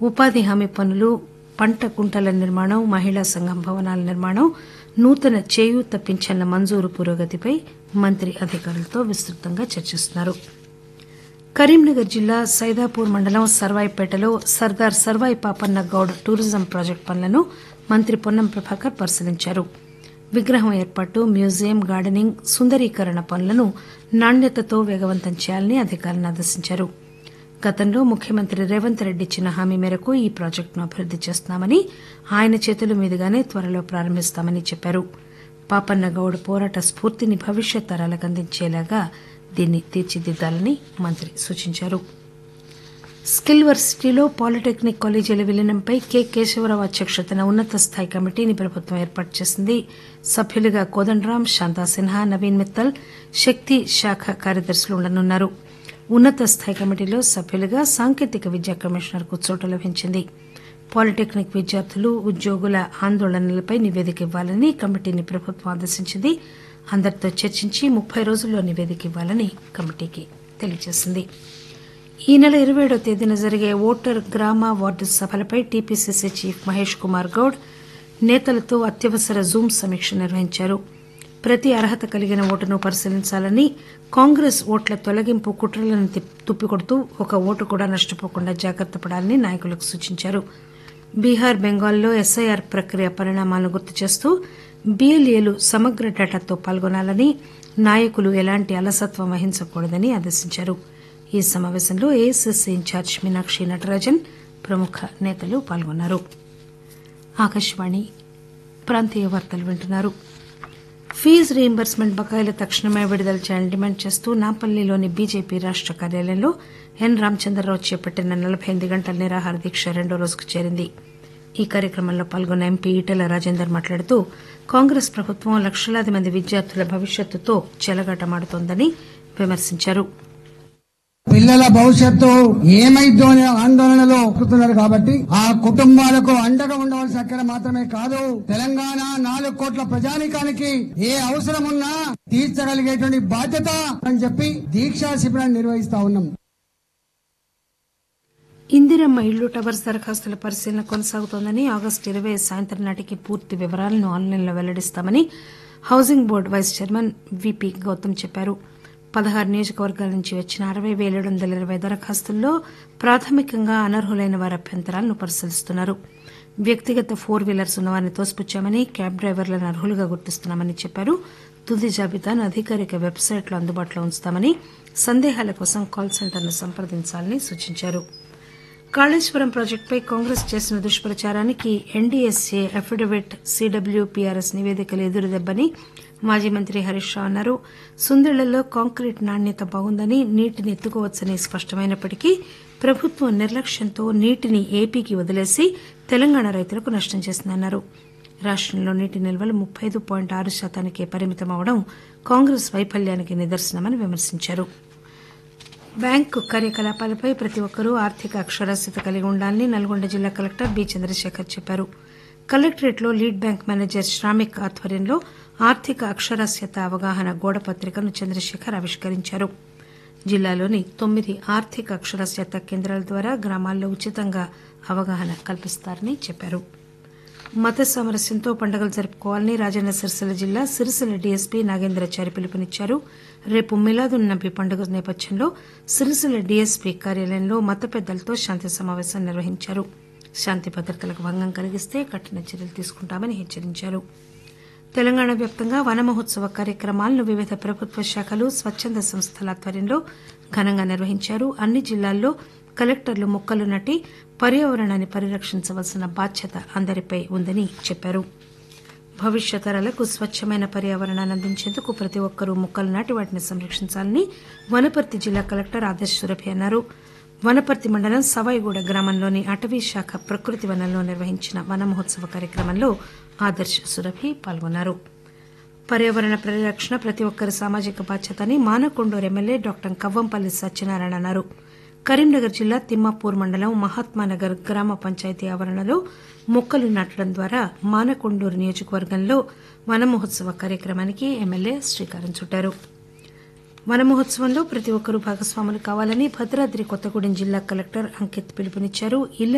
ఉపాధి హామీ పనులు పంట కుంటల నిర్మాణం మహిళా సంఘం భవనాల నిర్మాణం నూతన చేయూత పింఛన్ల మంజూరు పురోగతిపై మంత్రి అధికారులతో విస్తృతంగా చర్చిస్తున్నారు కరీంనగర్ జిల్లా సైదాపూర్ మండలం సర్వాయిపేటలో సర్దార్ సర్వాయి పాపన్న గౌడ్ టూరిజం ప్రాజెక్టు పనులను మంత్రి పొన్నం ప్రభాకర్ పరిశీలించారు విగ్రహం ఏర్పాటు మ్యూజియం గార్డెనింగ్ సుందరీకరణ పనులను నాణ్యతతో వేగవంతం చేయాలని అధికారులను ఆదేశించారు గతంలో ముఖ్యమంత్రి రేవంత్ రెడ్డి ఇచ్చిన హామీ మేరకు ఈ ప్రాజెక్టును అభివృద్ది చేస్తున్నామని ఆయన చేతుల మీదుగానే త్వరలో ప్రారంభిస్తామని చెప్పారు పాపన్న గౌడ్ పోరాట స్ఫూర్తిని భవిష్యత్ తరాలకు అందించేలాగా దీన్ని తీర్చిదిద్దాలని మంత్రి సూచించారు స్కిల్ వర్సిటీలో పాలిటెక్నిక్ కాలేజీల విలీనంపై కె కేశవరావు అధ్యక్షతన ఉన్నత స్థాయి కమిటీని ప్రభుత్వం ఏర్పాటు చేసింది సభ్యులుగా కోదండరాం శాంతా సిన్హా నవీన్ మిత్తల్ శక్తి శాఖ కార్యదర్శులు ఉండనున్నారు ఉన్నత స్థాయి కమిటీలో సభ్యులుగా సాంకేతిక విద్యా కమిషనర్కు చోటు లభించింది పాలిటెక్నిక్ విద్యార్థులు ఉద్యోగుల ఆందోళనలపై నివేదిక ఇవ్వాలని కమిటీని ప్రభుత్వం ఆదేశించింది అందరితో చర్చించి ముప్పై రోజుల్లో నివేదిక ఇవ్వాలని కమిటీకి తెలియజేసింది ఈ నెల ఇరవై ఏడవ తేదీన జరిగే ఓటర్ గ్రామ వార్డు సభలపై టీపీసీసీ చీఫ్ మహేష్ కుమార్ గౌడ్ నేతలతో అత్యవసర జూమ్ సమీక్ష నిర్వహించారు ప్రతి అర్హత కలిగిన ఓటును పరిశీలించాలని కాంగ్రెస్ ఓట్ల తొలగింపు కుట్రలను తుప్పికొడుతూ ఒక ఓటు కూడా నష్టపోకుండా జాగ్రత్త పడాలని నాయకులకు సూచించారు బీహార్ బెంగాల్లో ఎస్ఐఆర్ ప్రక్రియ పరిణామాలను గుర్తు చేస్తూ బీఎల్ఏలు సమగ్ర డేటాతో పాల్గొనాలని నాయకులు ఎలాంటి అలసత్వం వహించకూడదని ఆదేశించారు ఈ సమావేశంలో ఏఐసిసి ఇన్ఛార్జ్ మీనాక్షి నటరాజన్ ప్రముఖ నేతలు పాల్గొన్నారు ఆకాశవాణి ప్రాంతీయ వార్తలు వింటున్నారు ఫీజు రీయింబర్స్మెంట్ బకాయిలు తక్షణమే విడుదల చేయాలని డిమాండ్ చేస్తూ నాంపల్లిలోని బీజేపీ రాష్ట కార్యాలయంలో ఎన్ రామచంద్రరావు చేపట్టిన నలబై ఎనిమిది గంటల నిరాహార దీక్ష రెండో రోజుకు చేరింది ఈ కార్యక్రమంలో పాల్గొన్న ఎంపీ ఈటెల రాజేందర్ మాట్లాడుతూ కాంగ్రెస్ ప్రభుత్వం లక్షలాది మంది విద్యార్థుల భవిష్యత్తుతో చెలగాటమాడుతోందని విమర్శించారు పిల్లల భవిష్యత్తు ఏమైద్దో అనే ఆందోళనలో ఎక్కుతున్నారు కాబట్టి ఆ కుటుంబాలకు అండగా ఉండవలసిన అక్కడ మాత్రమే కాదు తెలంగాణ నాలుగు కోట్ల ప్రజానికానికి ఏ అవసరం ఉన్నా తీర్చగలిగేటువంటి బాధ్యత అని చెప్పి దీక్షా శిబిరాన్ని నిర్వహిస్తా ఉన్నాం ఇందిరమ్మ ఇళ్లు టవర్స్ దరఖాస్తుల పరిశీలన కొనసాగుతోందని ఆగస్టు ఇరవై సాయంత్రం నాటికి పూర్తి వివరాలను ఆన్లైన్లో వెల్లడిస్తామని housing board vice chairman VP Gautham చెప్పారు పదహారు నియోజకవర్గాల నుంచి వచ్చిన అరవై పేల ఏడు వందల ఇరవై దరఖాస్తుల్లో ప్రాథమికంగా అనర్హులైన వారి అభ్యంతరాలను పరిశీలిస్తున్నారు వ్యక్తిగత ఫోర్ వీలర్స్ ఉన్నవారిని తోసిపుచ్చామని క్యాబ్ డ్రైవర్లను అర్హులుగా గుర్తిస్తున్నామని చెప్పారు తుది జాబితాను అధికారిక వెబ్సైట్లో అందుబాటులో ఉంచుతామని సందేహాల కోసం కాల్ సెంటర్ను సంప్రదించాలని సూచించారు కాళేశ్వరం ప్రాజెక్టుపై కాంగ్రెస్ చేసిన దుష్ప్రచారానికి ఎన్డీఎస్ఏ అఫిడవిట్ సీడబ్ల్యూపీఆర్ఎస్ నివేదికలు ఎదురుదెబ్బని మాజీ మంత్రి హరీష్ రావు అన్నారు సుందిళ్లలో కాంక్రీట్ నాణ్యత బాగుందని నీటిని ఎత్తుకోవచ్చని స్పష్టమైనప్పటికీ ప్రభుత్వం నిర్లక్ష్యంతో నీటిని ఏపీకి వదిలేసి తెలంగాణ రైతులకు నష్టం చేసిందన్నారు రాష్టంలో నీటి నిల్వలు ముప్పై ఐదు పాయింట్ ఆరు శాతానికే పరిమితం అవడం కాంగ్రెస్ వైఫల్యానికి నిదర్శనమని విమర్శించారు బ్యాంకు కార్యకలాపాలపై ప్రతి ఒక్కరూ ఆర్థిక అక్షరాస్యత కలిగి ఉండాలని నల్గొండ జిల్లా కలెక్టర్ బి చంద్రశేఖర్ చెప్పారు కలెక్టరేట్లో లీడ్ బ్యాంక్ మేనేజర్ శ్రామిక్ ఆధ్వర్యంలో ఆర్థిక అక్షరాస్యత అవగాహన గోడ పత్రికను చంద్రశేఖర్ ఆవిష్కరించారు జిల్లాలోని తొమ్మిది ఆర్థిక అక్షరాస్యత కేంద్రాల ద్వారా గ్రామాల్లో ఉచితంగా అవగాహన కల్పిస్తారని చెప్పారు మత సామరస్యంతో పండుగలు జరుపుకోవాలని రాజన్న సిరిసిల్ల జిల్లా సిరిసిల్ల డీఎస్పీ నాగేంద్రచారి పిలుపునిచ్చారు రేపు మిలాదున్ నబీ పండుగ నేపథ్యంలో సిరిసిల్ల డీఎస్పీ కార్యాలయంలో మత పెద్దలతో శాంతి సమావేశం నిర్వహించారు శాంతి భద్రతలకు భంగం కలిగిస్తే కఠిన చర్యలు తీసుకుంటామని హెచ్చరించారు తెలంగాణ వ్యాప్తంగా వన మహోత్సవ కార్యక్రమాలను వివిధ ప్రభుత్వ శాఖలు స్వచ్చంద సంస్థల ఆధ్వర్యంలో ఘనంగా నిర్వహించారు అన్ని జిల్లాల్లో కలెక్టర్లు మొక్కలు నాటి పర్యావరణాన్ని పరిరక్షించవలసిన బాధ్యత అందరిపై ఉందని చెప్పారు భవిష్యత్ తరాలకు స్వచ్చమైన పర్యావరణాన్ని అందించేందుకు ప్రతి ఒక్కరూ మొక్కలు నాటి వాటిని సంరక్షించాలని వనపర్తి జిల్లా కలెక్టర్ ఆదర్శ్ సురభి అన్నారు వనపర్తి మండలం సవాయిగూడ గ్రామంలోని అటవీ శాఖ ప్రకృతి వనంలో నిర్వహించిన వన మహోత్సవ కార్యక్రమంలో ఆదర్శ్ సురభి పాల్గొన్నారు పర్యావరణ పరిరక్షణ ప్రతి ఒక్కరి సామాజిక బాధ్యత అని మానకొండూరు ఎమ్మెల్యే డాక్టర్ కవ్వంపల్లి సత్యనారాయణ అన్నారు కరీంనగర్ జిల్లా తిమ్మాపూర్ మండలం మహాత్మానగర్ గ్రామ పంచాయతీ ఆవరణలో మొక్కలు నాటడం ద్వారా మానకొండూరు నియోజకవర్గంలో వన మహోత్సవ కార్యక్రమానికి ఎమ్మెల్యే శ్రీకారం చుట్టారు వన మహోత్సవంలో ప్రతి ఒక్కరూ భాగస్వాములు కావాలని భద్రాద్రి కొత్తగూడెం జిల్లా కలెక్టర్ అంకిత్ పిలుపునిచ్చారు ఇళ్ల